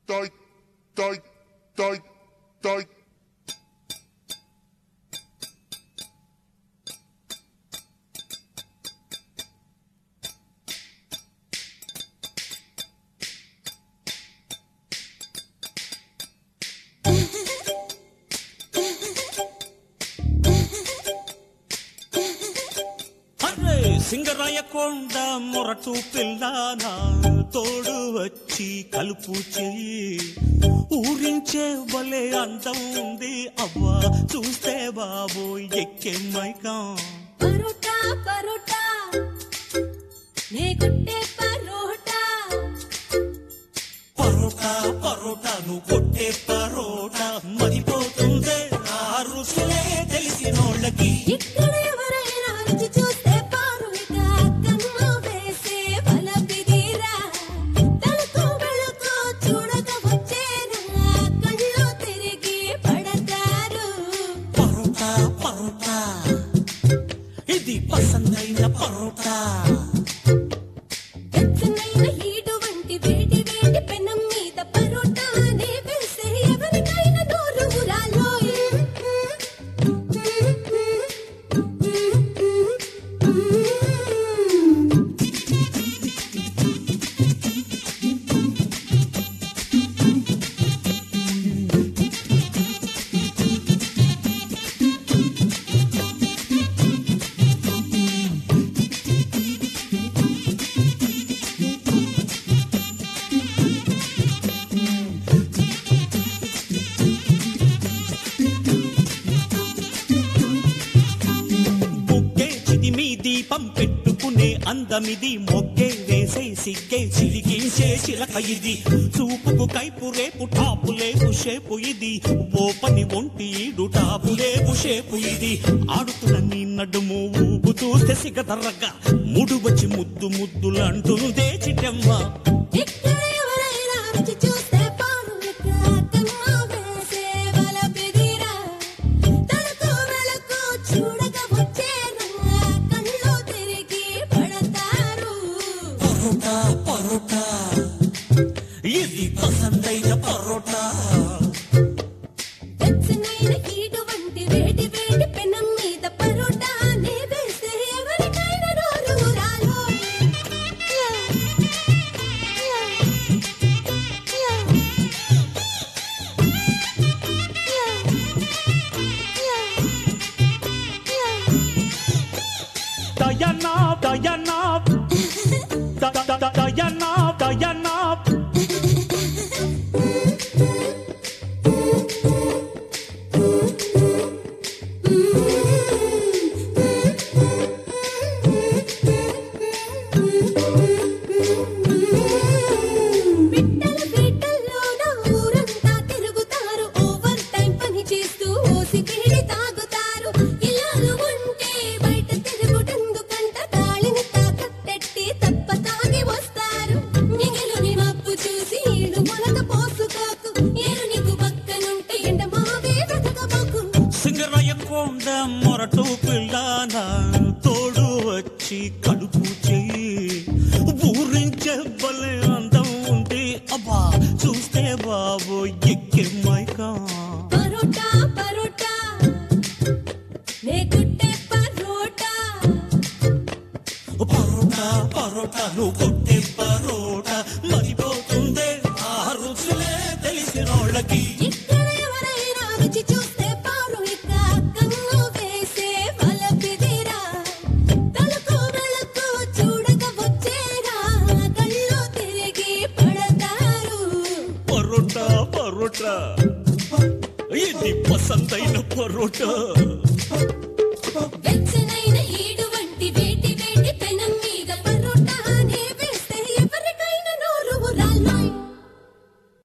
toy, toy, toy, toy. అరే సింగరాయ కొండ మొరటు పిల్లానా తోడు వచ్చి కలుపు చెయ్యి ఊరించే భలే అందం ఉంది అవ్వా చూస్తే బాబు ఎక్కే మైకం పరోటా పరోటా నే కొట్టే పరోటా పరోటా పరోటా నువ్వు కొట్టే పరోటా మరిపోతుందే ఆ రుసులే తెలిసినోళ్ళకి ఇక్కడ ఎవరైనా రుచి చూస్తే పారుమిక కన్ను వేసే బల బిగిరా తలుకు వెళుకు చూడక వచ్చేనా కళ్ళు తిరిగి పడతారు పరోటా పరోటా ఇది పసందైన పరోటా వెచ్చనైన హీటు వంటి వేడి వేడి పెనం మీద పరోటా నే వేసే ఎవరికైనా నోరు ఊరాలోయ్ బుగ్గే చిదిమి దీపం పెట్టుకునే అందమిది మొగ్గే వేసే సిగ్గే చిలికించే చిలక ఇది చూపుకు కైపు రేపు టాపు లేపు షేపు ఇది ఓ పని ఒంటి ఈడు టాపు లేపు షేపు ఇది ఆడుతున్న నీ నడుము ఊపు చూస్తే సిగదర్రగా ముడు వచ్చి ముద్దు ముద్దులంటుందే చిటమ్మ ఇక్కడ ఎవరైనా రుచి చూస్తే పారుమిక కన్ను వేసే బల బిగిరా తలుకు వెళుకు చూడక వచ్చేనా కళ్ళు తిరిగి పడతారు పరోటా పరోటా ఇది పసందైన పరోటా వెచ్చనైన హీటు వంటి వేడి వేడి పెనం మీద పరోటా నే వేసే ఎవరికైనా నోరు ఊరాలోయ్ దయనా దయనా ద- ద- ద- దయనా దయనా బిడ్డల బిడ్డల్లోన ఊరంతా తిరుగుతారు ఓవర్ టైం పని చేస్తూ ఓసి పీడి తాగుతారు ఇల్లాలు ఉంటే బయట తిరుగుటెందుకంట తాళిని తాకట్టెట్టి తప్ప తాగి వస్తారు మిగిలిని మప్పు చూసి ఈడు మొలక పోసుకోకు ఏరు నీకు పక్కనుంటే ఎండ మావే వెతకబోకు సింగరయ్య కొండ మొరటు పిల్లాన తోడు వచ్చి కడుపు చెయ్యి ఊరించే భలే అందం ఉంది అబ్బా చూస్తే బాబు ఎక్కే మైకం పరోటా పరోటా నే కుట్టే పరోటా పరోటా పరోటా నువ్వు కొట్టే పరోటా మరిపోతుందే ఆ రుచులే తెలిసినోళ్ళకి ఇక్కడ ఎవరైనా రుచి చూస్తే పారుమిక కన్ను వేసే వల బిదిరా తలుకు వెళుకు చూడక వచ్చేరా కళ్ళు తిరిగి పడతారు పరోటా పరోటా ఇది పసందైన పరోటా